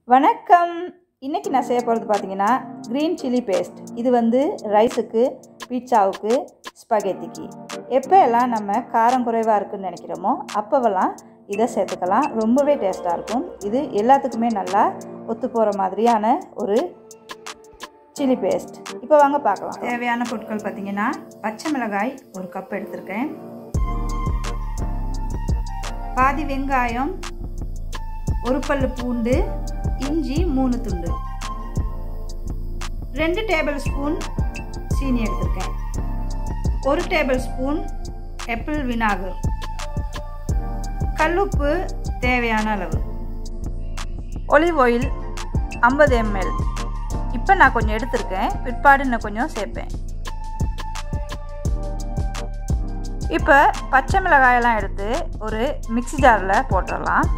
வணக்கம் இன்றைக்கி நான் செய்ய போகிறது பார்த்தீங்கன்னா க்ரீன் சில்லி பேஸ்ட் இது வந்து ரைஸுக்கு பீட்சாவுக்கு ஸ்பகெத்திக்கு எப்போ எல்லாம் நம்ம காரம் குறைவாக இருக்குன்னு நினைக்கிறோமோ அப்போவெல்லாம் இதை சேர்த்துக்கலாம் ரொம்பவே டேஸ்ட்டாக இருக்கும் இது எல்லாத்துக்குமே நல்லா ஒத்து போகிற மாதிரியான ஒரு சில்லி பேஸ்ட் இப்போ வாங்க பார்க்கலாம் தேவையான பொருட்கள் பார்த்தீங்கன்னா பச்சை மிளகாய் ஒரு கப் எடுத்திருக்கேன் பாதி வெங்காயம் ஒரு பல்லு பூண்டு இஞ்சி மூணு துண்டு ரெண்டு டேபிள் ஸ்பூன் சீனி எடுத்திருக்கேன் ஒரு டேபிள் ஸ்பூன் எப்பிள் வினாகர் கல்லுப்பு தேவையான அளவு ஒலிவ் ஆயில் ஐம்பது எம்எல் இப்போ நான் கொஞ்சம் எடுத்திருக்கேன் பிற்பாடு இன்னும் கொஞ்சம் சேர்ப்பேன் இப்போ பச்சை மிளகாயெல்லாம் எடுத்து ஒரு மிக்சி ஜாரில் போட்டுடலாம்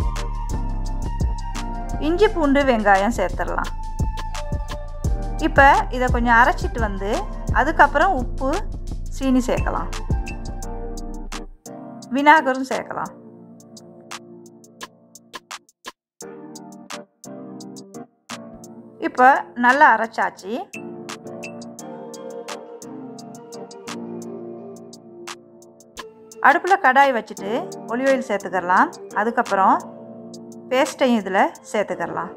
இஞ்சி பூண்டு வெங்காயம் சேர்த்துடலாம் இப்போ இதை கொஞ்சம் அரைச்சிட்டு வந்து அதுக்கப்புறம் உப்பு சீனி சேர்க்கலாம் வினாகரும் சேர்க்கலாம் இப்போ நல்லா அரைச்சாச்சு அடுப்பில் கடாய் வச்சுட்டு ஒலி ஆயில் சேர்த்துக்கலாம் அதுக்கப்புறம் பேஸ்ட்டையும் இதில் சேர்த்துக்கலாம்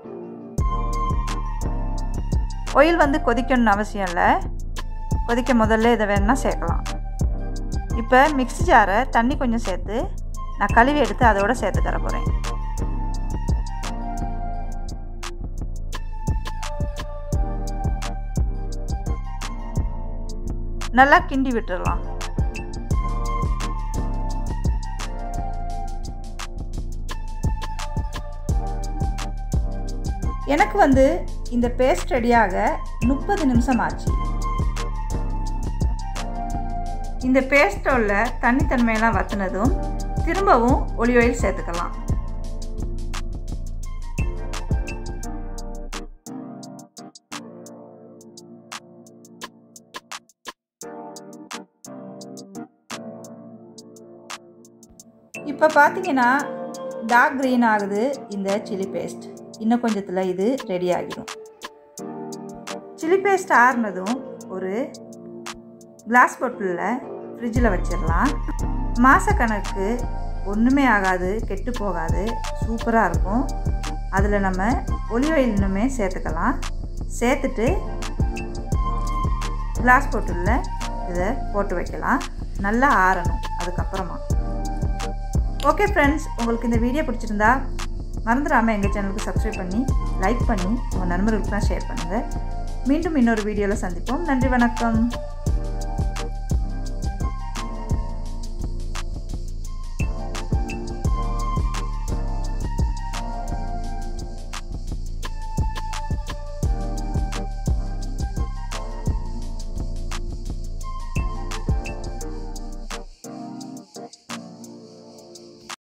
ஆயில் வந்து கொதிக்கணும்னு அவசியம் இல்லை கொதிக்க முதல்ல இதை வேணால் சேர்க்கலாம் இப்போ மிக்ஸி ஜாரை தண்ணி கொஞ்சம் சேர்த்து நான் கழுவி எடுத்து அதோடு சேர்த்துக்கற போகிறேன் நல்லா கிண்டி விட்டுடலாம் எனக்கு வந்து இந்த பேஸ்ட் ரெடியாக முப்பது நிமிஷம் ஆச்சு இந்த பேஸ்ட்டில் உள்ள தண்ணித்தன்மையெல்லாம் வற்றினதும் திரும்பவும் ஒலி ஆயில் சேர்த்துக்கலாம் இப்போ பார்த்தீங்கன்னா டார்க் க்ரீன் ஆகுது இந்த சில்லி பேஸ்ட் இன்னும் கொஞ்சத்தில் இது ரெடி ஆகிடும் சில்லி பேஸ்ட் ஆறுனதும் ஒரு கிளாஸ் பாட்டிலில் ஃப்ரிட்ஜில் வச்சிடலாம் மாதக்கணக்கு ஒன்றுமே ஆகாது கெட்டு போகாது சூப்பராக இருக்கும் அதில் நம்ம ஒலி ஆயில் இன்னுமே சேர்த்துக்கலாம் சேர்த்துட்டு கிளாஸ் பாட்டிலில் இதை போட்டு வைக்கலாம் நல்லா ஆறணும் அதுக்கப்புறமா ஓகே ஃப்ரெண்ட்ஸ் உங்களுக்கு இந்த வீடியோ பிடிச்சிருந்தா மறந்துடாமல் எங்கள் சேனலுக்கு சப்ஸ்கிரைப் பண்ணி லைக் பண்ணி உங்கள் நண்பர்களுக்குலாம் ஷேர் பண்ணுங்கள் மீண்டும் இன்னொரு வீடியோவில் சந்திப்போம் நன்றி வணக்கம்